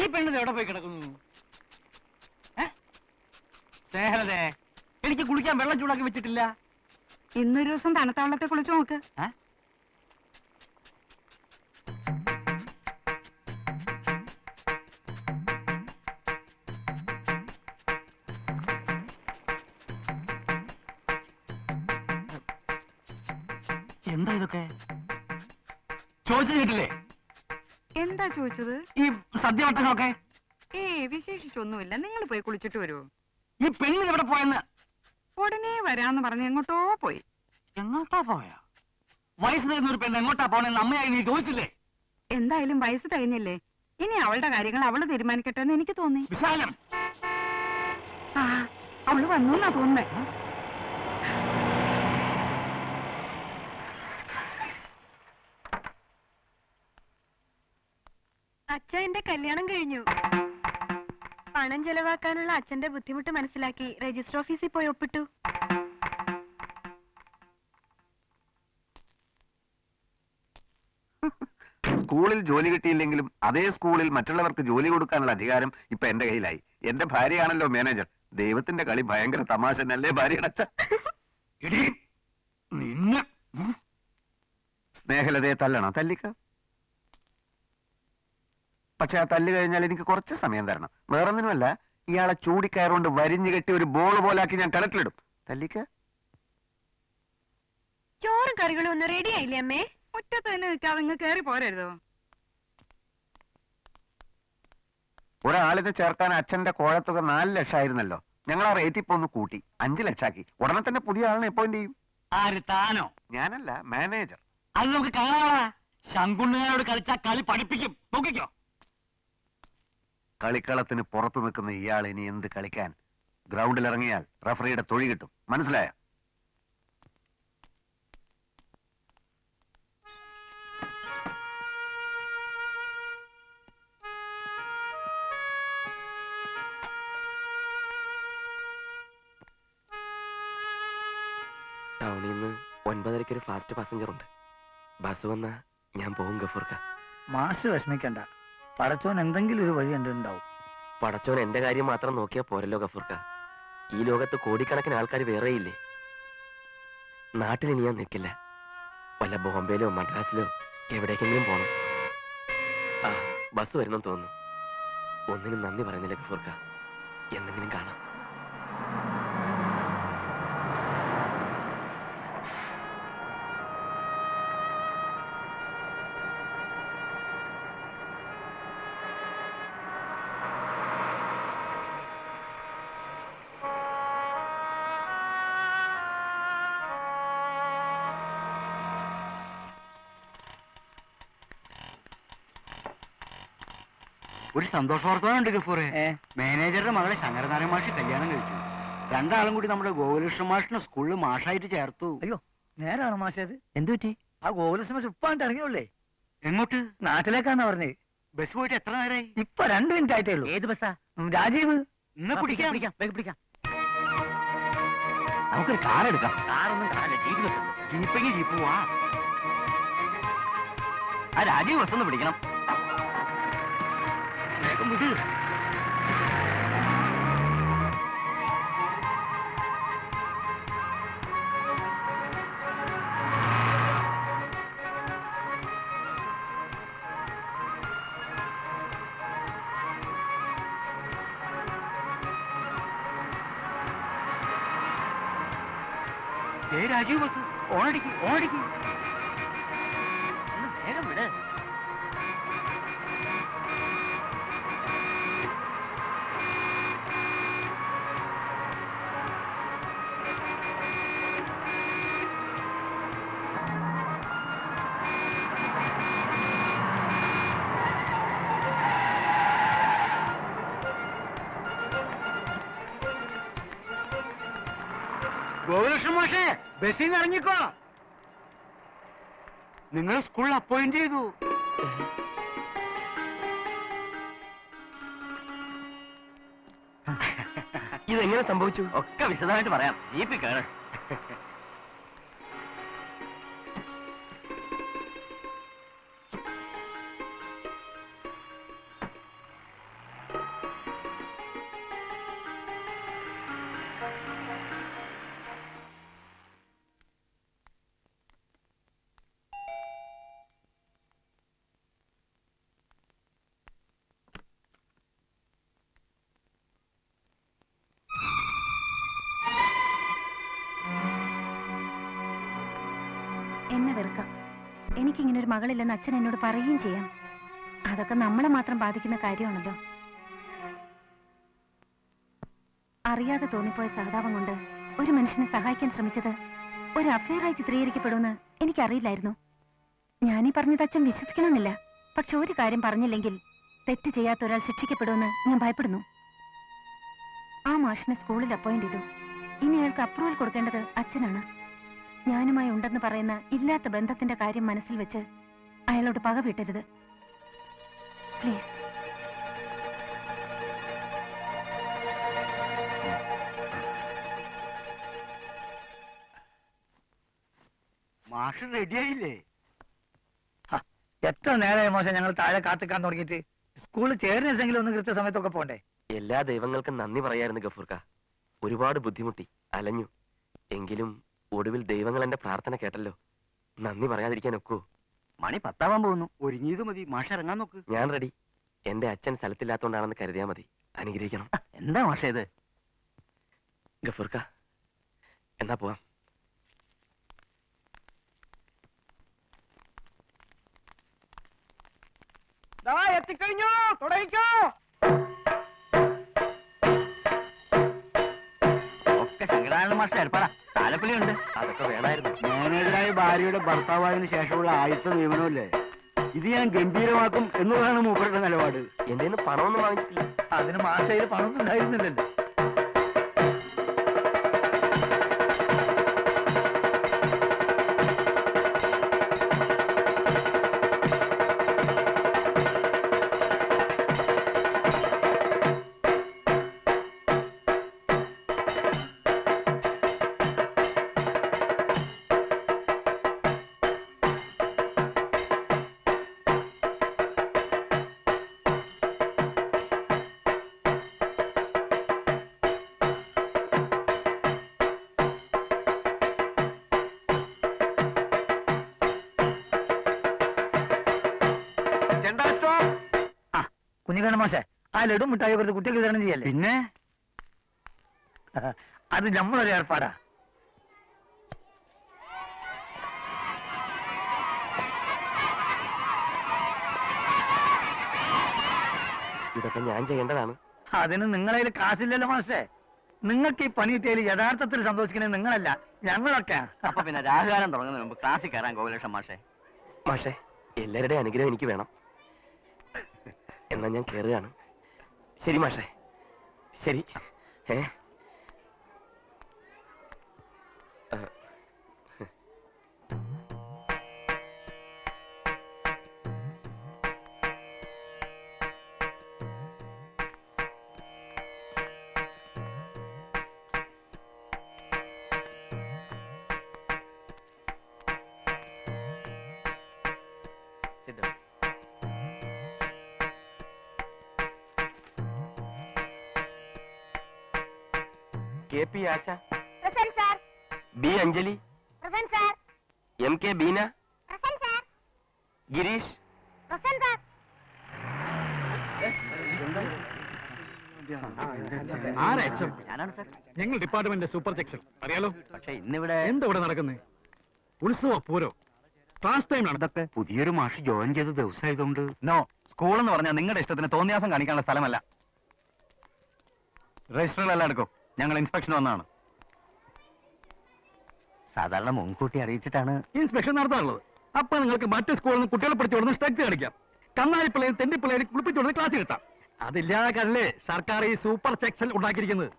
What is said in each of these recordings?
പെണ്ണത് എവിടെ പോയി കിടക്കുന്നു ഏ? സ്നേഹലതേ എനിക്ക് കുളിക്കാൻ വെള്ളം ചൂടാക്കി വെച്ചിട്ടില്ല ഇന്നൊരു ദിവസം തണുത്ത വെള്ളത്തെ കുളിച്ചു നോക്ക് ഏ? എന്താ ഇതൊക്കെ ചോദിച്ചു കേട്ടില്ലേ എന്താ ചോദിച്ചത് ഈ സദ്യവട്ടങ്ങളൊക്കെ ഏ വിശേഷിച്ചൊന്നുമില്ല നിങ്ങൾ പോയി കുളിച്ചിട്ട് വരുമോ ഈ പെണ്ണ് എവിടെ പോയെന്ന് ഉടനെ വരാന്ന് പറഞ്ഞ് എങ്ങോട്ടോ പോയി എങ്ങോട്ടാ പോയ വയസ്സ് തരുന്ന ഒരു പെണ്ണ് എങ്ങോട്ടാ പോണെന്ന് അമ്മയായി നീ ചോദിച്ചില്ലേ എന്തായാലും വയസ്സ് തികഞ്ഞില്ലേ ഇനി അവളുടെ കാര്യങ്ങൾ അവള് തീരുമാനിക്കട്ടെ എന്ന് എനിക്ക് തോന്നി വിശാലം ആ അവള് വന്നു എന്നാ തോന്നുന്നേ അച്ഛ എന്റെ കല്യാണം കഴിഞ്ഞു പണം ചെലവാക്കാനുള്ള അച്ഛന്റെ ബുദ്ധിമുട്ട് മനസ്സിലാക്കി രജിസ്റ്റർ ഓഫീസിൽ പോയി ഒപ്പിട്ടു സ്കൂളിൽ ജോലി കിട്ടിയില്ലെങ്കിലും അതേ സ്കൂളിൽ മറ്റുള്ളവർക്ക് ജോലി കൊടുക്കാനുള്ള അധികാരം ഇപ്പൊ എന്റെ കയ്യിലായി എന്റെ ഭാര്യയാണല്ലോ മാനേജർ ദൈവത്തിന്റെ കളി ഭയങ്കര തമാശ അല്ലേ ഭാര്യയുടെ അച്ഛൻ എടീ, നിന്നെ ഉം. സ്നേഹലതയെ തല്ലണം തല്ലിക്ക പക്ഷെ ആ തല്ല് കഴിഞ്ഞാൽ എനിക്ക് കുറച്ച് സമയം തരണം വേറൊന്നിനുമല്ല ഇയാളെ ചൂടിക്കയറുകൊണ്ട് വരിഞ്ഞു കെട്ടി ഒരു ബോൾ പോലാക്കി ഞാൻ കിണറ്റിലിടും തല്ലിക്ക ചോറും കറികളും ഒന്നും റെഡി ആയില്ലേ അമ്മേ മുറ്റത്ത് തന്നെ നിൽക്കാതെ ഇങ്ങ് കയറി പോരരുതോ ഒരാളിനെ ചേർക്കാൻ അച്ഛന്റെ കോഴത്തുക നാല് ലക്ഷമായിരുന്നല്ലോ ഞങ്ങൾ ആ റേറ്റ് ഇപ്പൊ ഒന്ന് കൂട്ടി അഞ്ചു ലക്ഷാക്കി ഉടനെ തന്നെ പുതിയ ആളിനെ അപ്പോയിന്റ് ചെയ്യും ആര് താനോ ഞാനല്ല മാനേജർ അത് നമുക്ക് കാണാവാ ശങ്കുണ്ണുകാരോട് കളിച്ചാ കളി പഠിപ്പിക്കും നോക്കിക്കോ കളിക്കളത്തിന് പുറത്തു നിൽക്കുന്ന ഇയാൾ ഇനി എന്ത് കളിക്കാൻ ഗ്രൗണ്ടിൽ ഇറങ്ങിയാൽ റഫറിയുടെ തൊഴി കിട്ടും മനസ്സിലായ ടൗണിൽ നിന്ന് ഒൻപതരയ്ക്ക് ഒരു ഫാസ്റ്റ് പാസഞ്ചർ ഉണ്ട് ബസ് വന്നാ ഞാൻ പോകും ഗഫൂർക്ക മാഷ് വിഷമിക്കണ്ട പടച്ചോൻ എന്തെങ്കിലും ഒരു വഴി കണ്ടിട്ടുണ്ടാവും പടച്ചോൻ എന്റെ കാര്യം മാത്രം നോക്കിയാ പോരല്ലോ ഗഫൂർക്ക ഈ ലോകത്ത് കോടിക്കണക്കിന് ആൾക്കാർ വേറെയില്ലേ നാട്ടിൽ ഇനി ഞാൻ നിൽക്കില്ല വല്ല ബോംബെയിലോ മദ്രാസിലോ എവിടേക്കെങ്കിലും പോണം ആ ബസ് വരുന്നെന്ന് തോന്നുന്നു ഒന്നിനും നന്ദി പറയുന്നില്ല ഗഫൂർക്ക എന്തെങ്കിലും കാണാം ഒരു സന്തോഷ വാർത്തയുണ്ട് ഗഫൂറെ ഏ മാനേജറുടെ മകളെ ശങ്കരനാരായണ മാഷി കല്യാണം കഴിച്ചു രണ്ടാളും കൂടി നമ്മുടെ ഗോകുലകൃഷ്ണ മാഷിനെ സ്കൂളിൽ മാഷായിട്ട് ചേർത്തു അയ്യോ നേരാണ് മാഷത് എന്തു പറ്റി ആ ഗോകുലസ് മാഷ് ഇപ്പാണ്ട് ഇറങ്ങിയുള്ളേ എങ്ങോട്ട് നാട്ടിലേക്കാന്ന് പറഞ്ഞത് ബസ് പോയിട്ട് എത്ര നേരമായി ഇപ്പൊ രണ്ട് മിനിറ്റ് ആയിട്ടേ ഉള്ളൂ ഏത് ബസ്സാ ഉം, രാജീവ് ഇന്ന് ആ, പിടിക്കാം പിടിക്കാം, വേഗം പിടിക്കാം നമുക്കൊരു കാർ എടുക്കാം കാറൊന്നും കാറില്ല ജീപ്പ് കിട്ടുന്നു ജീപ്പെങ്കിൽ ജീപ്പ് പോവാ ആ രാജീവ് ബസ് ഒന്ന് പിടിക്കണം വേഗം വിട് ഏ രാജീവ് ബസ് ഓണടിക്ക് ഓണടിക്ക് ഒന്ന് വേഗം വിട് ഗോകുലകൃഷ്ണ മാഷേ ബസ്സിൽ നിന്ന് ഇറങ്ങിക്കോ നിങ്ങൾ സ്കൂളിൽ അപ്പോയിന്റ് ചെയ്തു ഇതെങ്ങനെ സംഭവിച്ചു ഒക്കെ വിശദമായിട്ട് പറയാം ജീപ്പിൽ കയറ് എന്നെ വെറുക്കാം എനിക്കിങ്ങനെ ഒരു മകളില്ലെന്ന് അച്ഛൻ എന്നോട് പറയുകയും ചെയ്യാം അതൊക്കെ നമ്മളെ മാത്രം ബാധിക്കുന്ന കാര്യമാണല്ലോ അറിയാതെ തോന്നിപ്പോയ സഹതാപം കൊണ്ട് ഒരു മനുഷ്യനെ സഹായിക്കാൻ ശ്രമിച്ചത് ഒരു അഫയറായി ചിത്രീകരിക്കപ്പെടുമെന്ന് എനിക്കറിയില്ലായിരുന്നു ഞാനീ പറഞ്ഞത് അച്ഛൻ വിശ്വസിക്കണമെന്നില്ല പക്ഷെ ഒരു കാര്യം പറഞ്ഞില്ലെങ്കിൽ തെറ്റ് ചെയ്യാത്ത ഒരാൾ ശിക്ഷിക്കപ്പെടുമെന്ന് ഞാൻ ഭയപ്പെടുന്നു ആ മാഷിനെ സ്കൂളിൽ അപ്പോയിന്റ് ചെയ്തു ഇനി അയാൾക്ക് അപ്രൂവൽ കൊടുക്കേണ്ടത് അച്ഛനാണ് ഞാനുമായി ഉണ്ടെന്ന് പറയുന്ന ഇല്ലാത്ത ബന്ധത്തിന്റെ കാര്യം മനസ്സിൽ വെച്ച് അയാളോട് പക വീട്ടരുത് പ്ലീസ് മാഷ് റെഡിയായില്ലേ എത്ര നേരമായി മോശം ഞങ്ങൾ താഴെ കാത്തിക്കാൻ തുടങ്ങിയിട്ട് സ്കൂളിൽ ചേരുന്നെങ്കിലും ഒന്ന് കൃത്യസമയത്തൊക്കെ പോണ്ടേ എല്ലാ ദൈവങ്ങൾക്കും നന്ദി പറയായിരുന്നു ഗഫൂർക്ക ഒരുപാട് ബുദ്ധിമുട്ടി അലഞ്ഞു എങ്കിലും ഒടുവിൽ ദൈവങ്ങൾ എന്റെ പ്രാർത്ഥന കേട്ടല്ലോ നന്ദി പറയാതിരിക്കാൻ ഒക്കുവോ മണി പത്താവാൻ പോകുന്നു ഒരുങ്ങിയത് മതി മാഷ് ഇറങ്ങാൻ നോക്ക് ഞാൻ റെഡി എന്റെ അച്ഛൻ സ്ഥലത്തില്ലാത്തോണ്ടാണെന്ന് കരുതിയാ മതി അനുഗ്രഹിക്കണം എന്താ മാഷേ ഇത് ഗഫൂർക്ക എന്നാ പോവാം എത്തിക്കഴിഞ്ഞു തുടങ്ങിക്കോ ഒക്കെ ശങ്കരാനന്ദ മാഷ ഏർപ്പാടാ താലപ്പള്ളിയുണ്ട് അതൊക്കെ വേണമായിരുന്നു മാനേജറായ ഭാര്യയുടെ ഭർത്താവായതിനു ശേഷമുള്ള ആദ്യത്തെ നിയമനമല്ലേ ഇത് ഞാൻ ഗംഭീരമാക്കും എന്നുള്ളതാണ് മൂപ്പരുടെ നിലപാട് എന്റെ കയ്യിന്ന് പണമൊന്നും വാങ്ങിച്ചിട്ടില്ല അതിന് മാസയിൽ പണമൊന്നും ഉണ്ടായിരുന്നില്ലല്ലോ കുഞ്ഞിക്കണ്ണ മോശേ ആ ലഡു മിഠായി വെറുതെ കുട്ടികൾക്ക് വിതരണം ചെയ്യല്ലേ പിന്നെ അത് നമ്മളൊരു ഏർപ്പാടാ ഇതൊക്കെ ഞാൻ ചെയ്യേണ്ടതാണ് അതിന് നിങ്ങളതിൽ കാശില്ലല്ലോ മാഷേ നിങ്ങൾക്ക് ഈ പണി കിട്ടിയതിൽ യഥാർത്ഥത്തിൽ സന്തോഷിക്കുന്നത് നിങ്ങളല്ല ഞങ്ങളൊക്കെ അപ്പൊ പിന്നെ രാഹുകാലം തുടങ്ങുന്നതിന് മുമ്പ് ക്ലാസ്സിൽ കയറാൻ ഗോകുലക്ഷം മാഷേ മാഷേ എല്ലാവരുടെയും അനുഗ്രഹം എനിക്ക് വേണം എന്നാ ഞാൻ കയറുകയാണ് ശരി മാഷേ ശരി ഏ ആ, sit down. K P Asha B Anjali M K Beena Girish ഞാനാണ് സാർ ഞങ്ങൾ ഡിപ്പാർട്ട്മെന്റ് സൂപ്പർ സെക്ഷൻ അറിയാലോ പക്ഷെ ഇന്നിവിടെ എന്താ ഇവിടെ നടക്കുന്നത് ഉത്സവ പൂരോ ഫാസ്റ്റ് ടൈം നടന്നത് ഇതൊക്കെ പുതിയൊരു മാഷ് ജോയിൻ ചെയ്ത ദിവസമായതുകൊണ്ട് നോ സ്കൂൾ എന്ന് പറഞ്ഞാൽ നിങ്ങളുടെ ഇഷ്ടത്തിന് തോന്നിയാസം കാണിക്കാനുള്ള സ്ഥലമല്ല രജിസ്റ്ററുകളെല്ലാം എടുക്കും ഞങ്ങൾ ഇൻസ്പെക്ഷൻ വന്നതാണ് സാധാരണ മുൻകൂട്ടി അറിയിച്ചിട്ടാണ് ഇൻസ്പെക്ഷൻ നടത്താറുള്ളത് അപ്പൊ നിങ്ങൾക്ക് മറ്റു സ്കൂളിൽ നിന്ന് കുട്ടികളെ പഠിച്ചു കൊടുന്ന് സ്ട്രക്ട് കാണിക്കാം കന്നാലി പിള്ളേരും തെണ്ടി പിള്ളേരും കുളിപ്പിച്ചു കൊടുന്ന് ക്ലാസ് കിട്ടാം അതില്ലാതെ സർക്കാർ ഈ സൂപ്പർ സെക്ഷൻ ഉണ്ടാക്കിയിരിക്കുന്നത്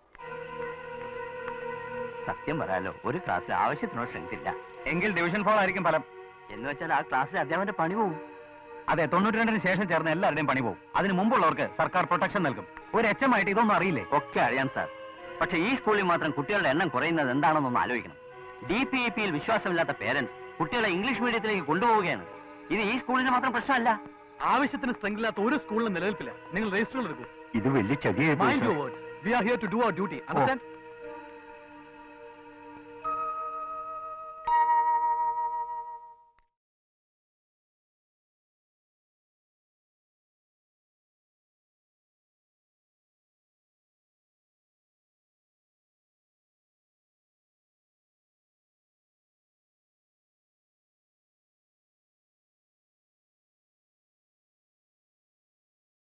സത്യം പറയാലോ ഒരു ക്ലാസ്സിൽ ആവശ്യത്തിനോ സ്ട്രെങ്ത് ഇല്ല എങ്കിൽ ഡിവിഷൻ ഫോൾ ആയിരിക്കും ഫലം എന്ന് വെച്ചാൽ ആ ക്ലാസ്സിൽ അധ്യാപകന്റെ പണി പോവും അതെ തൊണ്ണൂറ്റി രണ്ടിന് ശേഷം ചേർന്ന എല്ലാവരുടെയും പണി പോകും അതിന് മുമ്പുള്ളവർക്ക് സർക്കാർ പ്രൊട്ടക്ഷൻ നൽകും ഒരു എച്ച് ആയിട്ട് ഇതൊന്നും അറിയില്ലേ ഒക്കെ അറിയാം സാർ പക്ഷെ ഈ സ്കൂളിൽ മാത്രം കുട്ടികളുടെ എണ്ണം കുറയുന്നത് എന്താണെന്നൊന്ന് ആലോചിക്കണം ഡി പി ഇ പിയിൽ വിശ്വാസമില്ലാത്ത പേരൻസ് കുട്ടികളെ ഇംഗ്ലീഷ് മീഡിയത്തിലേക്ക് കൊണ്ടുപോവുകയാണ് ഇത് ഈ സ്കൂളിന്റെ മാത്രം പ്രശ്നമല്ല ആവശ്യത്തിന് സ്ട്രെങ്ത് ഇല്ലാത്ത ഒരു സ്കൂളിലും നിലനിൽപ്പില്ല നിങ്ങൾ രജിസ്റ്ററുകൾ എടുക്കൂ ഇത് വലിയ mind your words we are here to do our duty understand